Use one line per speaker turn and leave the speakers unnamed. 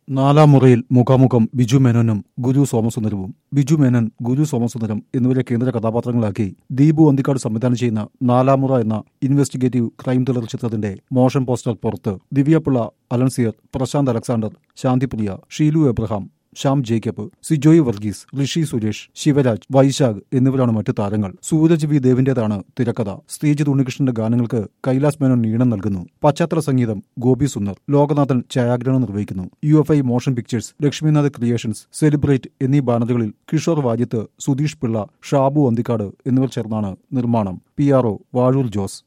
നാലാം മുറയിൽ മുഖാമുഖം ബിജു മേനോനും ഗുരു സോമസുന്ദരവും ബിജു മേനൻ ഗുരു സോമസുന്ദരം എന്നിവരെ കേന്ദ്ര കഥാപാത്രങ്ങളാക്കി ദീപു അന്തിക്കാട് സംവിധാനം ചെയ്യുന്ന നാലാം മുറ എന്ന ഇൻവെസ്റ്റിഗേറ്റീവ് ക്രൈം ത്രില്ലർ ചിത്രത്തിന്റെ മോഷൻ പോസ്റ്റർ പുറത്ത് ദിവ്യപിള്ള Alencier Prashant Alexander ശാന്തിപ്രിയ Sheelu Abraham Shyam Jacob Sijoy Varghese ഋഷി സുരേഷ് ശിവരാജ് വൈശാഖ് എന്നിവരാണ് മറ്റു താരങ്ങൾ സൂരജ് വി ദേവിന്റേതാണ് തിരക്കഥ ശ്രീജിത് ഉണ്ണികൃഷ്ണന്റെ ഗാനങ്ങൾക്ക് കൈലാസ് മേനോൻ ഈണം നൽകുന്നു പശ്ചാത്തല സംഗീതം ഗോപി സുന്ദർ ലോകനാഥൻ ഛായാഗ്രഹണം നിർവഹിക്കുന്നു U F I motion pictures Lakshminath creations celebrate എന്നീ ബാനറുകളിൽ കിഷോർ വാര്യത്ത് സുധീഷ് പിള്ള ഷാബു അന്തിക്കാട് എന്നിവർ ചേർന്നാണ് നിർമ്മാണം P R O Vazhoor Jose